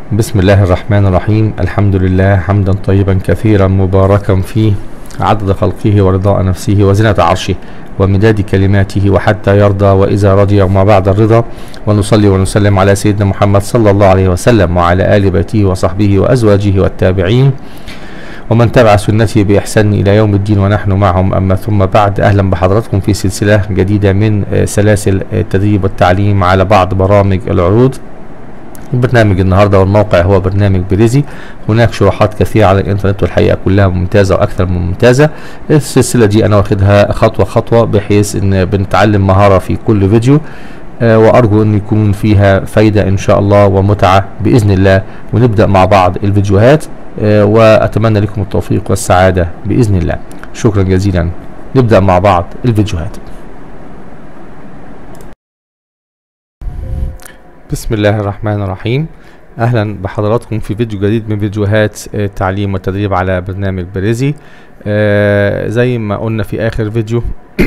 بسم الله الرحمن الرحيم الحمد لله حمدا طيبا كثيرا مباركا فيه عدد خلقه ورضاء نفسه وزنة عرشه ومداد كلماته وحتى يرضى وإذا رضي وما بعد الرضا ونصلي ونسلم على سيدنا محمد صلى الله عليه وسلم وعلى آل بيته وصحبه وأزواجه والتابعين ومن تبع سنته بإحسان إلى يوم الدين ونحن معهم أما ثم بعد أهلا بحضراتكم في سلسلة جديدة من آه، سلاسل التدريب والتعليم على بعض برامج العروض البرنامج النهارده والموقع هو برنامج بريزي هناك شروحات كثيرة على الانترنت والحقيقة كلها ممتازة واكثر من ممتازة السلسلة دي انا واخدها خطوة خطوة بحيث ان بنتعلم مهارة في كل فيديو آه، وارجو ان يكون فيها فايدة ان شاء الله ومتعة باذن الله ونبدأ مع بعض الفيديوهات آه، واتمنى لكم التوفيق والسعادة باذن الله شكرا جزيلا نبدأ مع بعض الفيديوهات بسم الله الرحمن الرحيم اهلا بحضراتكم في فيديو جديد من فيديوهات آه، التعليم والتدريب على برنامج بريزي آه زي ما قلنا في اخر فيديو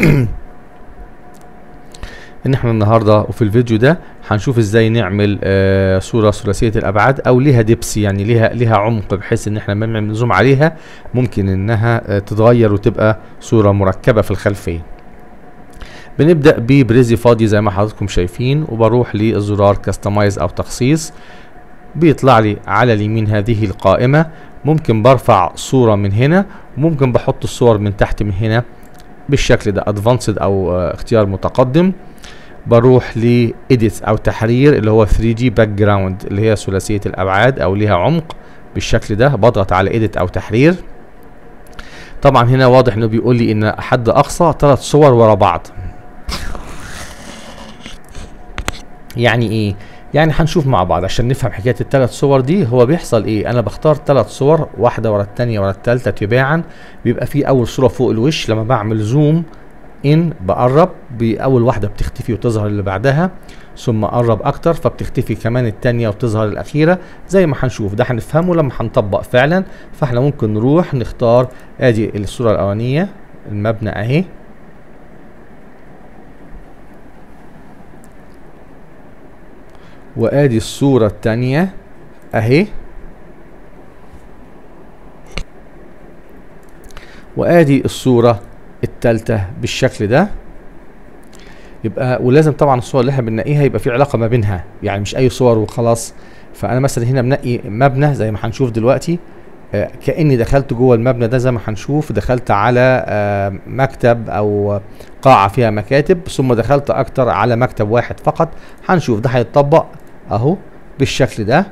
ان احنا النهارده وفي الفيديو ده هنشوف ازاي نعمل آه صوره ثلاثيه الابعاد او ليها دبس يعني ليها ليها عمق بحيث ان احنا لما نعمل زوم عليها ممكن انها آه تتغير وتبقى صوره مركبه في الخلفيه بنبدا ببريزي فاضي زي ما حضراتكم شايفين وبروح للزرار كاستمايز او تخصيص بيطلع لي على اليمين هذه القائمة ممكن برفع صورة من هنا وممكن بحط الصور من تحت من هنا بالشكل ده ادفانسد او آه، اختيار متقدم بروح ل edit او تحرير اللي هو 3D باك جراوند اللي هي ثلاثية الابعاد او ليها عمق بالشكل ده بضغط على edit او تحرير طبعا هنا واضح انه بيقول لي ان حد اقصى ثلاث صور ورا بعض يعني ايه يعني هنشوف مع بعض عشان نفهم حكايه الثلاث صور دي هو بيحصل ايه انا بختار ثلاث صور واحده ورا الثانيه ورا الثالثه تباعا بيبقى في اول صوره فوق الوش لما بعمل زوم ان بقرب باول واحده بتختفي وتظهر اللي بعدها ثم اقرب اكتر فبتختفي كمان الثانيه وتظهر الاخيره زي ما هنشوف ده هنفهمه لما هنطبق فعلا فاحنا ممكن نروح نختار ادي الصوره الاولانيه المبنى اهي وادي الصورة التانية اهي وادي الصورة التالتة بالشكل ده يبقى ولازم طبعا الصور اللي احنا بننقيها يبقى في علاقة ما بينها يعني مش اي صور وخلاص فانا مثلا هنا بنقي مبنى زي ما هنشوف دلوقتي آه، كاني دخلت جوه المبنى ده زي ما هنشوف دخلت على آه، مكتب او قاعه فيها مكاتب ثم دخلت اكتر على مكتب واحد فقط هنشوف ده هيتطبق اهو بالشكل ده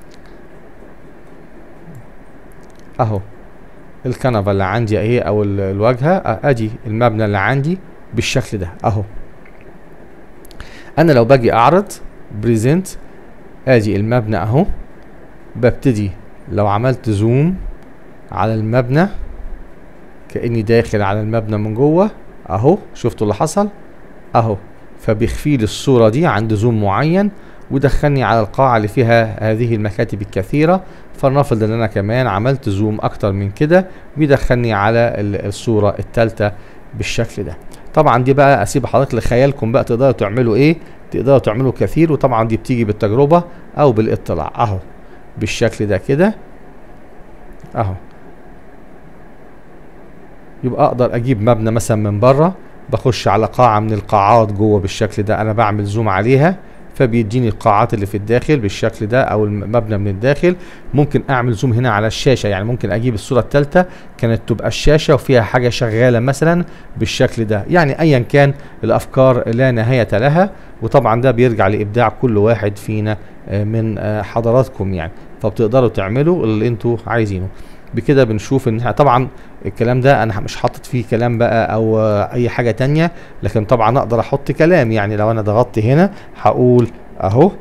اهو الكنفه اللي عندي اهي او ال- الواجهه آه، ادي المبنى اللي عندي بالشكل ده اهو انا لو باجي اعرض بريزنت ادي المبنى اهو ببتدي لو عملت زوم على المبنى كاني داخل على المبنى من جوه اهو شفتوا اللي حصل اهو فبيخفي لي الصوره دي عند زوم معين ودخلني على القاعه اللي فيها هذه المكاتب الكثيره فلنفرض ان انا كمان عملت زوم اكتر من كده بيدخلني على ال- الصوره الثالثه بالشكل ده طبعا دي بقى اسيب حضرتك لخيالكم بقى تقدروا تعملوا ايه تقدروا تعملوا كثير وطبعا دي بتيجي بالتجربه او بالاطلاع اهو بالشكل ده كده اهو يبقى اقدر اجيب مبنى مثلا من بره بخش على قاعة من القاعات جوه بالشكل ده انا بعمل زوم عليها فبيديني القاعات اللي في الداخل بالشكل ده او المبنى من الداخل ممكن اعمل زوم هنا على الشاشة يعني ممكن اجيب الصورة الثالثة كانت تبقى الشاشة وفيها حاجة شغالة مثلا بالشكل ده يعني ايا كان الافكار لا نهاية لها وطبعا ده بيرجع لابداع كل واحد فينا آه، من آه، حضراتكم يعني فبتقدروا تعملوا اللي انتوا عايزينه بكده بنشوف ان إحنا- طبعا الكلام ده انا مش حاطط فيه كلام بقى او آه، اي حاجة تانية لكن طبعا اقدر احط كلام يعني لو انا ضغطت هنا هقول اهو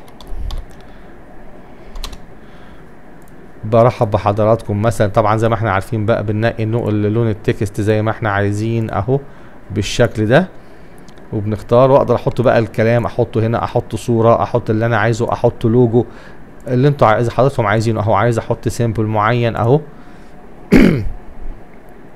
برحب بحضراتكم مثلا طبعا زي ما احنا عارفين بقى بننقي النوع- لون التكست زي ما احنا عايزين اهو بالشكل ده وبنختار واقدر احط بقى الكلام احطه هنا احط صورة احط اللي انا عايزه احط لوجو اللي انتوا عايز حضراتكم عايزينه اهو عايز احط سيمبل معين اهو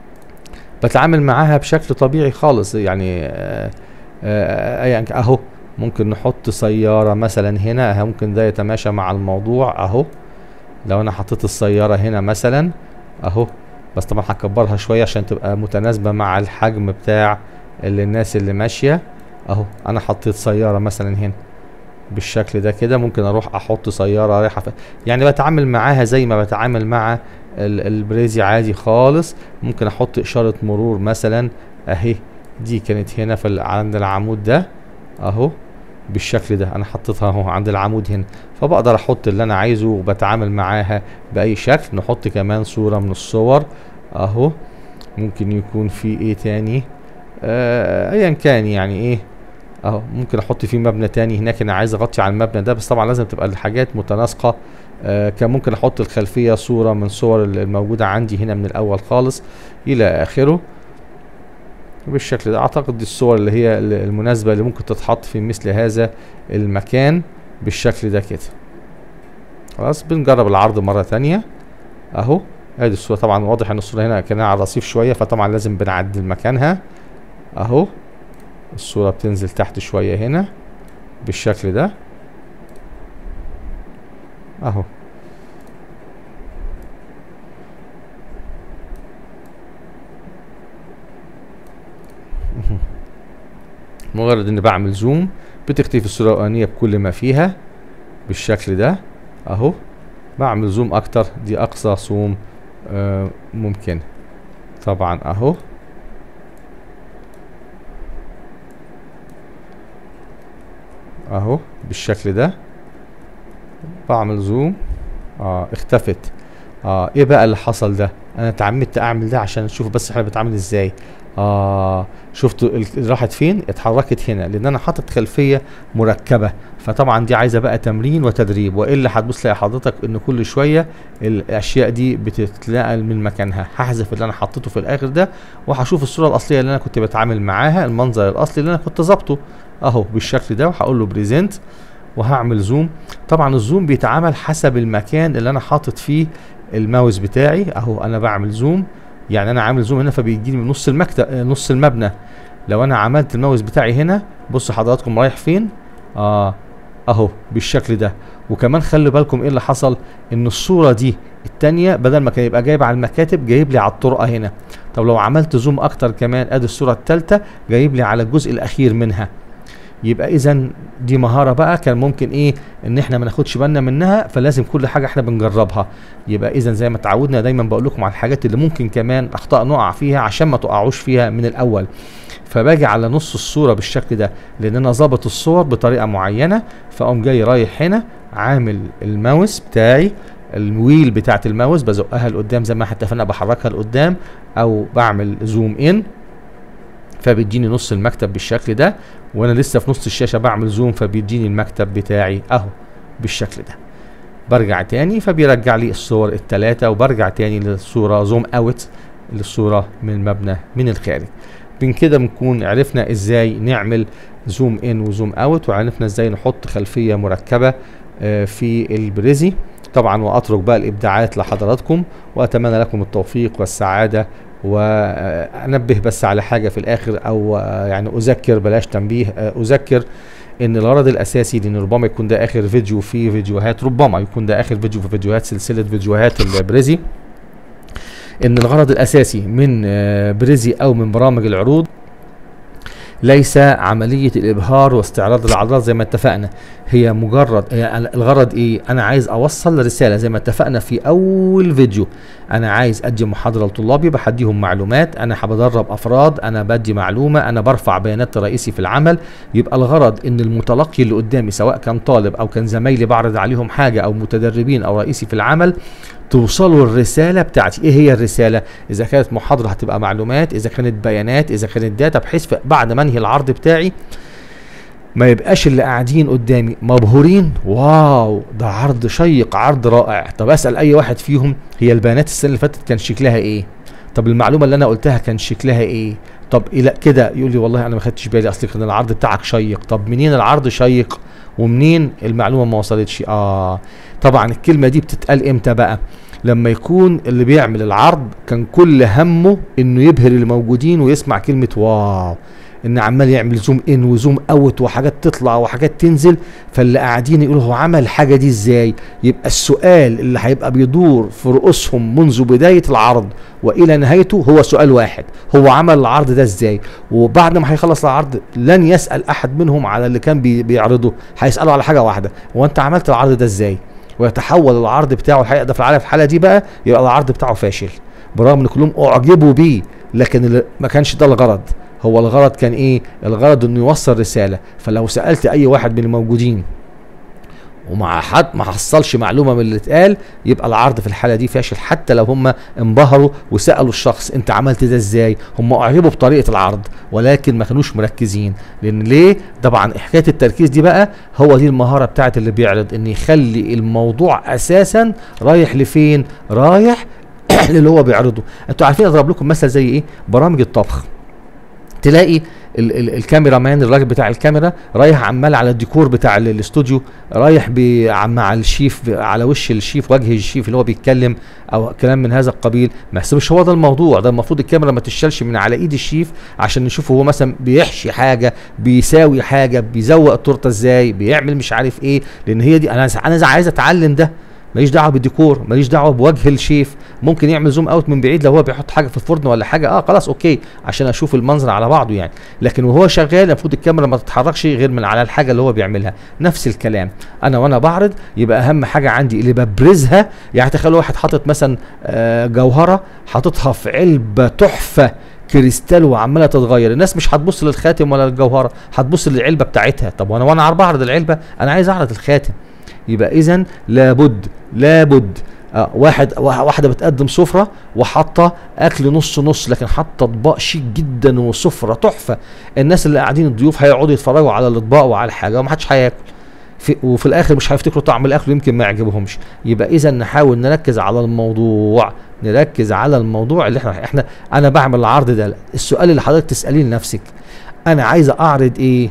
بتعامل معاها بشكل طبيعي خالص يعني آه، آه، ايا كان اهو ممكن نحط سيارة مثلا هنا ممكن ده يتماشى مع الموضوع اهو لو انا حطيت السيارة هنا مثلا اهو بس طبعا هكبرها شوية عشان تبقى متناسبة مع الحجم بتاع اللي الناس اللي ماشية اهو انا حطيت سيارة مثلا هنا بالشكل ده كده ممكن اروح احط سيارة رايحة ف... يعني بتعامل معاها زي ما بتعامل مع ال- البريزي عادي خالص ممكن احط اشارة مرور مثلا اهي دي كانت هنا في ال- عند العمود ده اهو بالشكل ده انا حطيتها اهو عند العمود هنا فبقدر احط اللي انا عايزه وبتعامل معاها باي شكل نحط كمان صورة من الصور اهو ممكن يكون في ايه تاني آه ايا كان يعني ايه اهو ممكن احط فيه مبنى تاني هناك انا عايز اغطي على المبنى ده بس طبعا لازم تبقى الحاجات متناسقة آه كان ممكن احط الخلفية صورة من صور الموجودة عندي هنا من الاول خالص الى اخره بالشكل ده اعتقد دي الصور اللي هي ال- المناسبة اللي ممكن تتحط في مثل هذا المكان بالشكل ده كده خلاص بنجرب العرض مرة تانية اهو ادي الصورة طبعا واضح ان الصورة هنا كانها على الرصيف شوية فطبعا لازم بنعدل مكانها اهو الصورة بتنزل تحت شوية هنا بالشكل ده اهو مجرد اني بعمل زوم بتختفي الصورة الأولانية بكل ما فيها بالشكل ده اهو بعمل زوم اكتر دي اقصى زوم آه ممكن طبعا اهو اهو بالشكل ده بعمل زوم اه اختفت اه ايه بقى اللي حصل ده انا اتعمدت اعمل ده عشان نشوف بس احنا بنتعامل ازاي اه شفتوا ال- راحت فين اتحركت هنا لان انا حاطط خلفيه مركبه فطبعا دي عايزه بقى تمرين وتدريب والا هتبص تلاقي حضرتك ان كل شويه الاشياء دي بتتنقل من مكانها هحذف اللي انا حطيته في الاخر ده وهشوف الصوره الاصليه اللي انا كنت بتعامل معاها المنظر الاصلي اللي انا كنت ظابطه اهو بالشكل ده وهقول له بريزنت وهعمل زوم طبعا الزوم بيتعمل حسب المكان اللي انا حاطط فيه الماوس بتاعي اهو انا بعمل زوم يعني انا عامل زوم هنا فبيجيني من نص المكتب آه، نص المبنى لو انا عملت الماوس بتاعي هنا بصوا حضراتكم رايح فين اه اهو بالشكل ده وكمان خلي بالكم ايه اللي حصل ان الصوره دي التانية بدل ما كان يبقى جايب على المكاتب جايب لي على الطرقه هنا طب لو عملت زوم اكتر كمان ادي الصوره الثالثه جايب لي على الجزء الاخير منها يبقى اذا دي مهاره بقى كان ممكن ايه ان احنا ما ناخدش بالنا منها فلازم كل حاجه احنا بنجربها يبقى اذا زي ما اتعودنا دايما بقول لكم على الحاجات اللي ممكن كمان اخطاء نقع فيها عشان ما تقعوش فيها من الاول فباجي على نص الصوره بالشكل ده لان انا ظابط الصور بطريقه معينه فاقوم جاي رايح هنا عامل الماوس بتاعي الويل بتاعت الماوس بزقها لقدام زي ما احنا اتفقنا بحركها لقدام او بعمل زوم ان فبيديني نص المكتب بالشكل ده وانا لسه في نص الشاشه بعمل زوم فبيديني المكتب بتاعي اهو بالشكل ده برجع تاني فبيرجع لي الصور التلاتة وبرجع تاني للصورة زوم اوت للصورة من المبنى من الخارج من كده بنكون عرفنا ازاي نعمل زوم ان وزوم اوت وعرفنا ازاي نحط خلفية مركبة آه، في البريزي طبعا واترك بقى الابداعات لحضراتكم واتمنى لكم التوفيق والسعادة وانبه بس على حاجة في الاخر او آه، يعني اذكر بلاش تنبيه آه، اذكر ان الغرض الاساسي لان ربما يكون ده اخر فيديو في فيديوهات ربما يكون ده اخر فيديو في فيديوهات سلسله فيديوهات البريزي ان الغرض الاساسي من آه، بريزي او من برامج العروض ليس عملية الإبهار واستعراض الأعراض زي ما اتفقنا هي مجرد هي الغرض إيه أنا عايز أوصل رسالة زي ما اتفقنا في أول فيديو أنا عايز أدي محاضرة لطلابي بحديهم معلومات أنا بدرب أفراد أنا بدي معلومة أنا برفع بيانات رئيسي في العمل يبقى الغرض إن المتلقي اللي قدامي سواء كان طالب أو كان زمايلي بعرض عليهم حاجة أو متدربين أو رئيسي في العمل توصلوا الرسالة بتاعتي ايه هي الرسالة اذا كانت محاضرة هتبقى معلومات اذا كانت بيانات اذا كانت داتا بحيث ف- بعد ما انهي العرض بتاعي ما يبقاش اللي قاعدين قدامي مبهورين واو ده عرض شيق عرض رائع طب اسال اي واحد فيهم هي البيانات السنه اللي فاتت كان شكلها ايه طب المعلومه اللي انا قلتها كان شكلها ايه طب الى كده يقول لي والله انا ما خدتش بالي اصل كان العرض بتاعك شيق طب منين العرض شيق ومنين المعلومه ما وصلتش اه طبعا الكلمه دي بتتقال امتى بقى لما يكون اللي بيعمل العرض كان كل همه انه يبهر اللي موجودين ويسمع كلمه واو ان عمال يعمل زوم ان وزوم اوت وحاجات تطلع وحاجات تنزل فاللي قاعدين يقولوا هو عمل الحاجه دي ازاي يبقى السؤال اللي هيبقى بيدور في رؤوسهم منذ بدايه العرض والى نهايته هو سؤال واحد هو عمل العرض ده ازاي وبعد ما هيخلص العرض لن يسال احد منهم على اللي كان بي بيعرضه هيساله على حاجه واحده هو انت عملت العرض ده ازاي ويتحول العرض بتاعه الحقيقه ده في الحاله في الحاله دي بقى يبقى العرض بتاعه فاشل برغم ان كلهم اعجبوا بيه لكن اللي ما كانش ده الغرض هو الغرض كان ايه الغرض انه يوصل رساله فلو سالت اي واحد من الموجودين ومع حد ما حصلش معلومه من اللي اتقال يبقى العرض في الحاله دي فاشل حتى لو هم انبهروا وسالوا الشخص انت عملت ده ازاي هم اعجبوا بطريقه العرض ولكن ما كانوش مركزين لان ليه طبعا حكايه التركيز دي بقى هو دي المهاره بتاعت اللي بيعرض ان يخلي الموضوع اساسا رايح لفين رايح اللي هو بيعرضه انتوا عارفين اضرب لكم مثل زي ايه برامج الطبخ تلاقي ال ال الكاميرا مان الراجل بتاع الكاميرا رايح عمال على الديكور بتاع ال- الاستوديو رايح بي- عم- مع الشيف ب- على وش الشيف وجه الشيف اللي هو بيتكلم او كلام من هذا القبيل ما يحسبش هو ده الموضوع ده المفروض الكاميرا ما تشالش من على ايد الشيف عشان نشوف هو مثلا بيحشي حاجه بيساوي حاجه بيزوق التورته ازاي بيعمل مش عارف ايه لان هي دي انا انا عايز اتعلم ده ماليش دعوه بالديكور ماليش دعوه بوجه الشيف ممكن يعمل زوم اوت من بعيد لو هو بيحط حاجه في الفرن ولا حاجه اه خلاص اوكي عشان اشوف المنظر على بعضه يعني لكن وهو شغال المفروض الكاميرا ما تتحركش غير من على الحاجه اللي هو بيعملها نفس الكلام انا وانا بعرض يبقى اهم حاجه عندي اللي ببرزها يعني تخيل واحد حاطط مثلا آه، جوهره حاططها في علبه تحفه كريستال وعماله تتغير الناس مش هتبص للخاتم ولا للجوهره هتبص للعلبه بتاعتها طب وانا وانا بعرض العلبه انا عايز اعرض الخاتم يبقى اذا لابد لابد آه واحد وا- واحده بتقدم سفره وحاطه اكل نص نص لكن حاطه اطباق شيك جدا وسفره تحفه الناس اللي قاعدين الضيوف هيقعدوا يتفرجوا على الاطباق وعلى الحاجه ومحدش هياكل في وفي الاخر مش هيفتكروا طعم الاكل يمكن ما يعجبهمش يبقى اذا نحاول نركز على الموضوع نركز على الموضوع اللي احنا احنا انا بعمل العرض ده السؤال اللي حضرتك تساليه لنفسك انا عايز اعرض ايه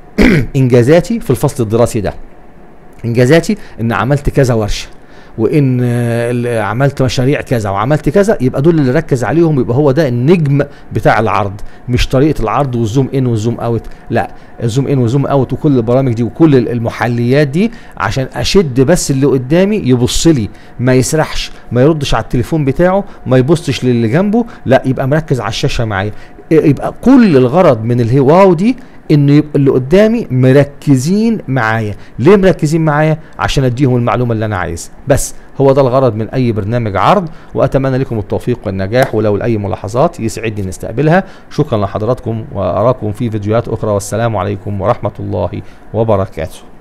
انجازاتي في الفصل الدراسي ده انجازاتي ان عملت كذا ورشه وان آه، ال- عملت مشاريع كذا وعملت كذا يبقى دول اللي ركز عليهم يبقى هو ده النجم بتاع العرض مش طريقه العرض والزوم ان والزوم اوت لا الزوم ان والزوم اوت وكل البرامج دي وكل ال- المحليات دي عشان اشد بس اللي قدامي يبص لي ما يسرحش ما يردش على التليفون بتاعه ما يبصش للي جنبه لا يبقى مركز على الشاشه معايا يبقى كل الغرض من الهي واو دي انه يبقى اللي قدامي مركزين معايا ليه مركزين معايا عشان اديهم المعلومه اللي انا عايزها بس هو ده الغرض من اي برنامج عرض واتمنى لكم التوفيق والنجاح ولو لاي ملاحظات يسعدني نستقبلها شكرا لحضراتكم واراكم في فيديوهات اخرى والسلام عليكم ورحمه الله وبركاته